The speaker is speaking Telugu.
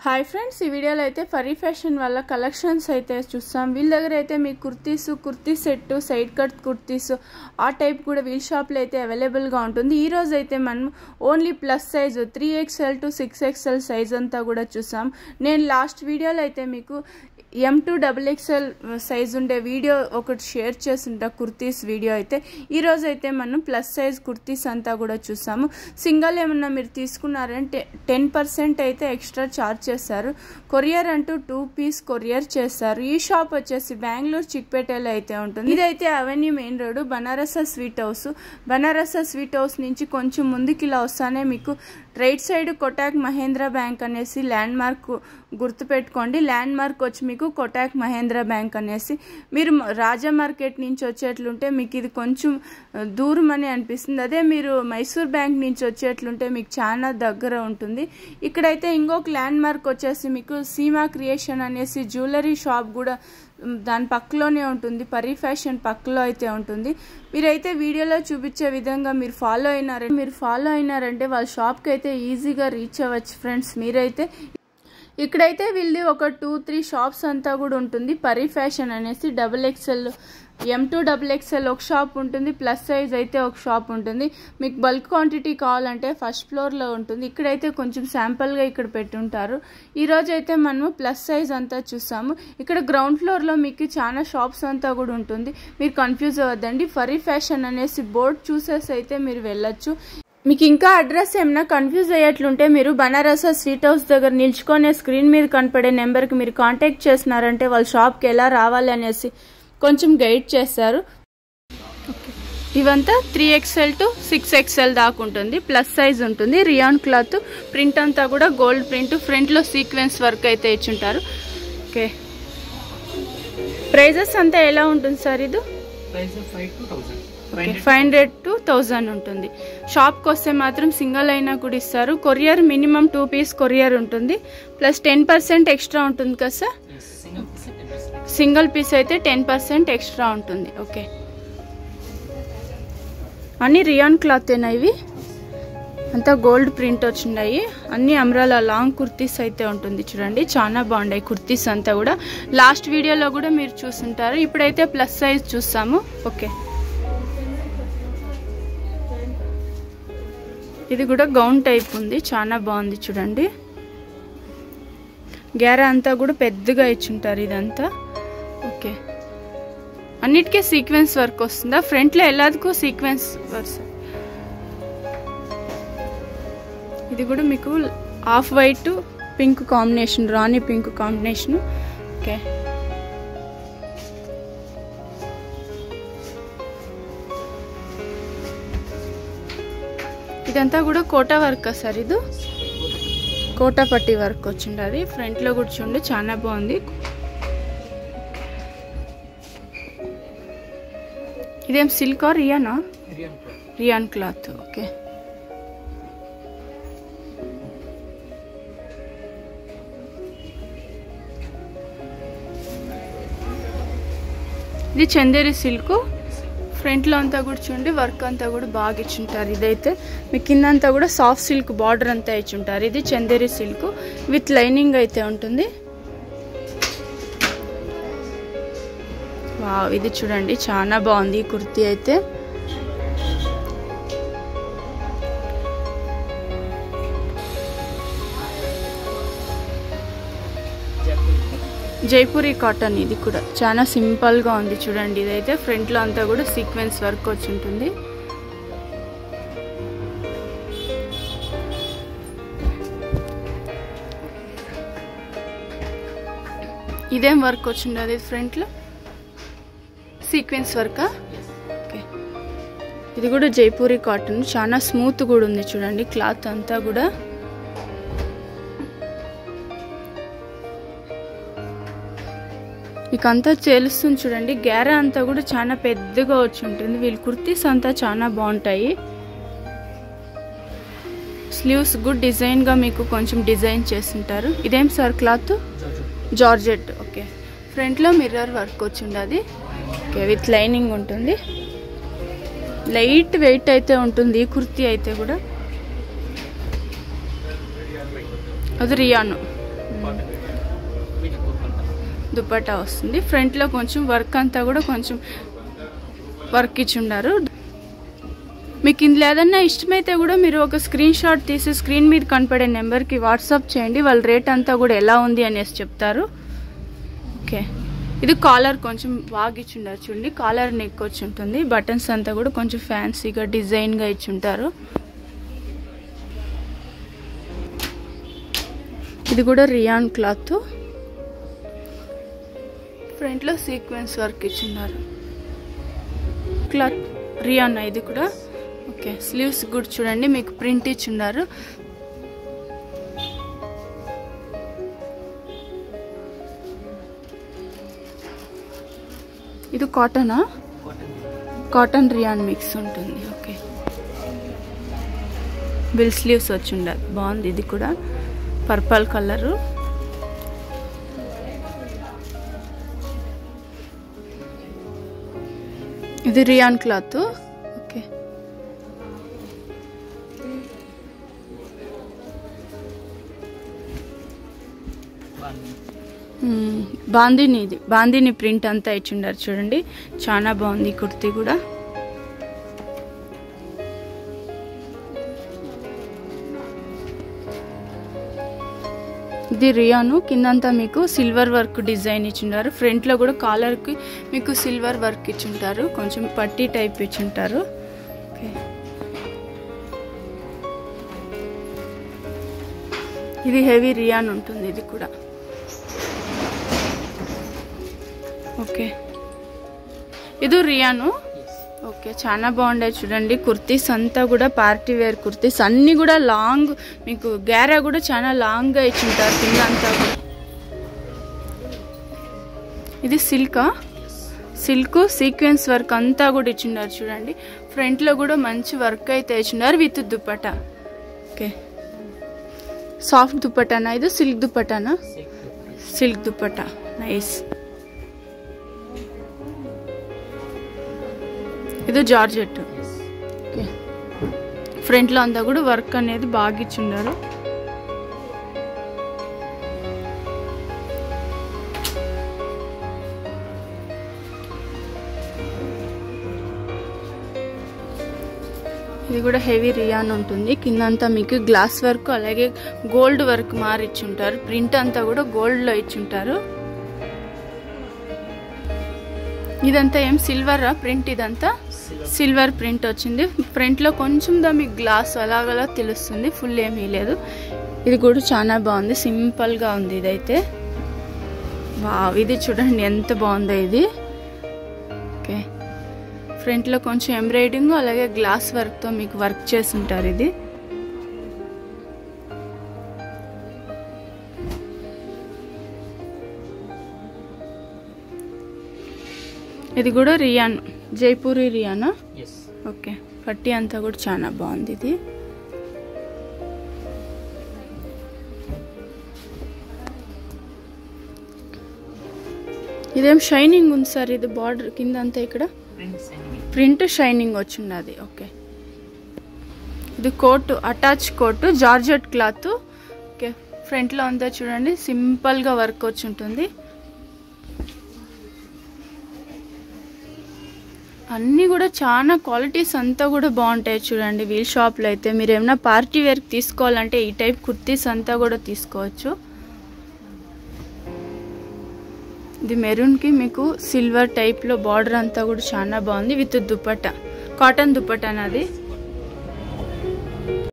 హాయ్ ఫ్రెండ్స్ ఈ వీడియోలో అయితే ఫరీ ఫ్యాషన్ వాళ్ళ కలెక్షన్స్ అయితే చూస్తాం వీళ్ళ దగ్గర అయితే మీకు kurtis kurti set side cut kurtis ఆ టైప్ కూడా వీల్ షాప్లో అయితే అవైలబుల్గా ఉంటుంది ఈ రోజు అయితే మనం only plus size three XL to six XL size అంతా కూడా చూసాం నేను లాస్ట్ వీడియోలో అయితే మీకు M to double XL size ఉండే వీడియో ఒకటి షేర్ చేస్తుంటా కుర్తీస్ వీడియో అయితే ఈరోజు అయితే మనం ప్లస్ సైజ్ కుర్తీస్ అంతా కూడా చూసాము సింగల్ ఏమన్నా మీరు తీసుకున్నారంటే టెన్ పర్సెంట్ అయితే ఎక్స్ట్రా ఛార్జ్ చేస్తారు కొరియర్ అంటూ టూ పీస్ కొరియర్ చేస్తారు ఈ షాప్ వచ్చేసి బెంగళూరు చిక్పేటలో అయితే ఉంటుంది ఇదైతే avenue main road Banaras sweet house Banaras sweet house నుంచి కొంచెం ముందుకి ఇలా వస్తానే మీకు right side Kotak Mahindra bank అనేసి ల్యాండ్ మార్క్ గుర్తుపెట్టుకోండి ల్యాండ్ మార్క్ వచ్చి మీకు కొటాక్ మహేంద్ర బ్యాంక్ అనేసి మీరు రాజా మార్కెట్ నుంచి వచ్చేట్లుంటే మీకు ఇది కొంచెం దూరం అని అనిపిస్తుంది అదే మీరు మైసూర్ బ్యాంక్ నుంచి వచ్చేట్లుంటే మీకు చాలా దగ్గర ఉంటుంది ఇక్కడైతే ఇంకొక ల్యాండ్ మార్క్ వచ్చేసి మీకు సీమా క్రియేషన్ అనేసి జ్యువెలరీ షాప్ కూడా దాని పక్కలోనే ఉంటుంది పరి ఫ్యాషన్ పక్కలో అయితే ఉంటుంది మీరైతే వీడియోలో చూపించే విధంగా మీరు ఫాలో అయినారంటే మీరు ఫాలో అయినారంటే వాళ్ళ షాప్కి అయితే ఈజీగా రీచ్ అవ్వచ్చు ఫ్రెండ్స్ మీరైతే ఇక్కడైతే వీళ్ళది ఒక టూ త్రీ షాప్స్ అంతా కూడా ఉంటుంది పరి ఫ్యాషన్ అనేసి double XL M two double XL ఒక షాప్ ఉంటుంది ప్లస్ సైజ్ అయితే ఒక షాప్ ఉంటుంది మీకు బల్క్ క్వాంటిటీ కావాలంటే ఫస్ట్ ఫ్లోర్లో ఉంటుంది ఇక్కడైతే కొంచెం శాంపుల్గా ఇక్కడ పెట్టుంటారు ఈరోజు అయితే మనము ప్లస్ సైజ్ అంతా చూసాము ఇక్కడ గ్రౌండ్ ఫ్లోర్లో మీకు చాలా షాప్స్ అంతా కూడా ఉంటుంది మీరు కన్ఫ్యూజ్ అవ్వద్దండి ఫరీ ఫ్యాషన్ అనేసి బోర్డు చూసేసి అయితే మీరు వెళ్ళొచ్చు మీకు ఇంకా అడ్రస్ ఏమైనా కన్ఫ్యూజ్ అయ్యేట్లుంటే మీరు బనారస స్వీట్ హౌస్ దగ్గర నిల్చుకునే స్క్రీన్ మీద కనపడే నెంబర్కి మీరు కాంటాక్ట్ చేసినారంటే వాళ్ళ షాప్కి ఎలా రావాలి అనేసి కొంచెం గైడ్ చేస్తారు ఇవంతా three XL to six XL దాకా ఉంటుంది ప్లస్ సైజ్ ఉంటుంది రియాన్ క్లాత్ ప్రింట్ అంతా కూడా గోల్డ్ ప్రింట్ ఫ్రంట్లో సీక్వెన్స్ వర్క్ అయితే ఇచ్చుంటారు ఓకే ప్రైజెస్ అంతా ఎలా ఉంటుంది సార్ ఇది ఫైవ్ హండ్రెడ్ టు థౌజండ్ ఉంటుంది షాప్కి వస్తే మాత్రం సింగిల్ అయినా కూడా ఇస్తారు courier minimum two piece courier ఉంటుంది ప్లస్ టెన్ పర్సెంట్ ఎక్స్ట్రా ఉంటుంది కదా సార్ సింగిల్ పీస్ అయితే టెన్ పర్సెంట్ ఎక్స్ట్రా ఉంటుంది ఓకే అన్ని రియాన్ క్లాతేనా ఇవి అంతా గోల్డ్ ప్రింట్ వచ్చినాయి అన్ని అమ్రాల లాంగ్ కుర్తీస్ అయితే ఉంటుంది చూడండి చాలా బాగున్నాయి కుర్తీస్ అంతా కూడా లాస్ట్ వీడియోలో కూడా మీరు చూసుంటారు ఇప్పుడైతే ప్లస్ సైజ్ చూస్తాము ఓకే ఇది కూడా గౌన్ టైప్ ఉంది చాలా బాగుంది చూడండి గేరా అంతా కూడా పెద్దగా ఇచ్చుంటారు ఇదంతా ఓకే అన్నిటికీ సీక్వెన్స్ వర్క్ వస్తుందా ఫ్రంట్లో ಎಲ್ಲದಕ್ಕೂ సీక్వెన్స్ వర్క్ ఇది కూడా మీకు off white pink combination rani pink combination okay ఇదంతా కూడా కోటా వర్క్ సార్ ఇది కోటా పట్టి వర్క్ వచ్చిండది ఫ్రంట్లో కూర్చోండి చాలా బాగుంది ఇదేం సిల్క్ రియానా రియాన్ క్లాత్ ఓకే ఇది చందేరి సిల్క్ ఫ్రంట్లో అంతా కూడా చూడండి వర్క్ అంతా కూడా బాగా ఇచ్చుంటారు ఇదైతే మీ కింద అంతా కూడా సాఫ్ట్ సిల్క్ బార్డర్ అంతా ఇచ్చుంటారు ఇది చందేరి సిల్క్ విత్ లైనింగ్ అయితే ఉంటుంది వావ్ ఇది చూడండి చాలా బాగుంది ఈ కుర్తీ అయితే జైపూరి కాటన్ ఇది కూడా చాలా సింపుల్గా ఉంది చూడండి ఇదైతే ఫ్రంట్లో అంతా కూడా సీక్వెన్స్ వర్క్ వచ్చి ఉంటుంది ఇదేం వర్క్ వచ్చింది అది ఫ్రంట్లో సీక్వెన్స్ వర్కా ఓకే ఇది కూడా జైపూరి కాటన్ చాలా స్మూత్ కూడా ఉంది చూడండి క్లాత్ అంతా కూడా మీకు అంతా తెలుస్తుంది చూడండి గ్యారా అంతా కూడా చాలా పెద్దగా వచ్చి ఉంటుంది వీళ్ళ కుర్తీస్ అంతా చాలా బాగుంటాయి స్లీవ్స్ గుడ్ డిజైన్గా మీకు కొంచెం డిజైన్ చేస్తుంటారు ఇదేం సార్ క్లాత్ జార్జెట్ ఓకే ఫ్రంట్లో మిర్రర్ వర్క్ వచ్చింది అది ఓకే విత్ లైనింగ్ ఉంటుంది లైట్ వెయిట్ అయితే ఉంటుంది ఈ కుర్తీ అయితే కూడా అది రియాను కాటన్ వీటి దుప్పట్టా దుపట్టా వస్తుంది ఫ్రంట్లో కొంచెం వర్క్ అంతా కూడా కొంచెం వర్క్ ఇచ్చి ఉండారు మీకు ఇందులో ఏదన్నా ఇష్టమైతే కూడా మీరు ఒక స్క్రీన్ షాట్ తీసి స్క్రీన్ మీద కనపడే నెంబర్కి వాట్సాప్ చేయండి వాళ్ళ రేట్ అంతా కూడా ఎలా ఉంది అనేసి చెప్తారు ఓకే ఇది కాలర్ కొంచెం బాగా ఇచ్చిండారు చూడండి కాలర్ నెక్ వచ్చి ఉంటుంది బటన్స్ అంతా కూడా కొంచెం ఫ్యాన్సీగా డిజైన్గా ఇచ్చి ఉంటారు ఇది కూడా రియాన్ క్లాత్ ఫ్రంట్లో సీక్వెన్స్ వర్క్ ఇచ్చిన్నారు క్లాత్ రియాన్ ఇది కూడా ఓకే స్లీవ్స్ కూడా చూడండి మీకు ప్రింట్ ఇచ్చిన్నారు ఇది కాటనా కాటన్ కాటన్ రియాన్ మిక్స్ ఉంటుంది ఓకే బిల్ స్లీవ్స్ వచ్చి ఉండాలి బాగుంది ఇది కూడా పర్పల్ కలరు ఇది రియాన్ క్లాత్ ఓకే బాగుంది మ్మ్. బాందిని ఇది బాందిని ప్రింట్ అంతా ఇచ్చిండారు చూడండి చాలా బాగుంది ఈ కుర్తీ కూడా ఇది రియాను కిందంతా మీకు సిల్వర్ వర్క్ డిజైన్ ఇచ్చిండారు ఫ్రంట్లో కూడా కాలర్కి మీకు సిల్వర్ వర్క్ ఇచ్చింటారు కొంచెం పట్టీ టైప్ ఇచ్చింటారు ఓకే ఇది హెవీ రియాన్ ఉంటుంది ఇది కూడా ఓకే ఇది రియాను ఎస్ ఓకే చాలా బాగుండే చూడండి కుర్తీస్ అంతా కూడా పార్టీ వేర్ కుర్తీస్ అన్నీ కూడా లాంగ్ మీకు గ్యారా కూడా చాలా లాంగ్గా ఇచ్చింటారు కింద అంతా కూడా ఇది సిల్కా సిల్క్ సీక్వెన్స్ వర్క్ అంతా కూడా ఇచ్చిన్నారు చూడండి ఫ్రంట్లో కూడా మంచి వర్క్ అయితే ఇచ్చినారు విత్ దుప్పట ఓకే సాఫ్ట్ దుప్పటానా ఇది సిల్క్ దుప్పటానా silk dupatta silk dupatta nice ఇది జార్జెట్ ఎస్ ఓకే ఫ్రంట్లో అంతా కూడా వర్క్ అనేది బాగా ఇచ్చిండారు ఇది కూడా హెవీ రియాన్ ఉంటుంది కిందంతా మీకు గ్లాస్ వర్క్ అలాగే గోల్డ్ వర్క్ మారి ఇచ్చుంటారు ప్రింట్ అంతా కూడా గోల్డ్లో ఇచ్చుంటారు ఇదంతా ఏం సిల్వరా ప్రింట్ ఇదంతా సిల్వర్ సిల్వర్ ప్రింట్ వచ్చింది ఫ్రంట్లో కొంచెం దా మీకు గ్లాస్ అలాగలా తెలుస్తుంది ఫుల్ ఏమీ లేదు ఇది కూడా చాలా బాగుంది సింపుల్గా ఉంది ఇదైతే వావ్ ఇది చూడండి ఎంత బాగుందో ఇది ఓకే ఫ్రంట్లో కొంచెం ఎంబ్రాయిడింగ్ అలాగే గ్లాస్ వర్క్తో మీకు వర్క్ చేసి ఉంటారు ఇది ఇది కూడా రియాన్ జైపూరి రియానా ఎస్ ఓకే పట్టి అంతా కూడా చాలా బాగుంది ఇది ఇదేం షైనింగ్ ఉంది సార్ ఇది బార్డర్ కింద అంతా ఇక్కడ ప్రింట్స్ అండ్ ప్రింట్ షైనింగ్ వచ్చింది ఓకే ఇది coat attach coat georgette cloth okay ఫ్రంట్లో అంతా చూడండి సింపుల్గా వర్క్ వచ్చి ఉంటుంది అన్నీ కూడా చాలా క్వాలిటీస్ అంతా కూడా బాగుంటాయి చూడండి వీల్ షాప్లో అయితే మీరు ఏమైనా పార్టీ వేర్కి తీసుకోవాలంటే ఈ టైప్ కుర్తీస్ అంతా కూడా తీసుకోవచ్చు ఇది మెరూన్కి మీకు సిల్వర్ టైప్లో బార్డర్ అంతా కూడా చాలా బాగుంది విత్ దుపట్టా కాటన్ దుపట్టా అది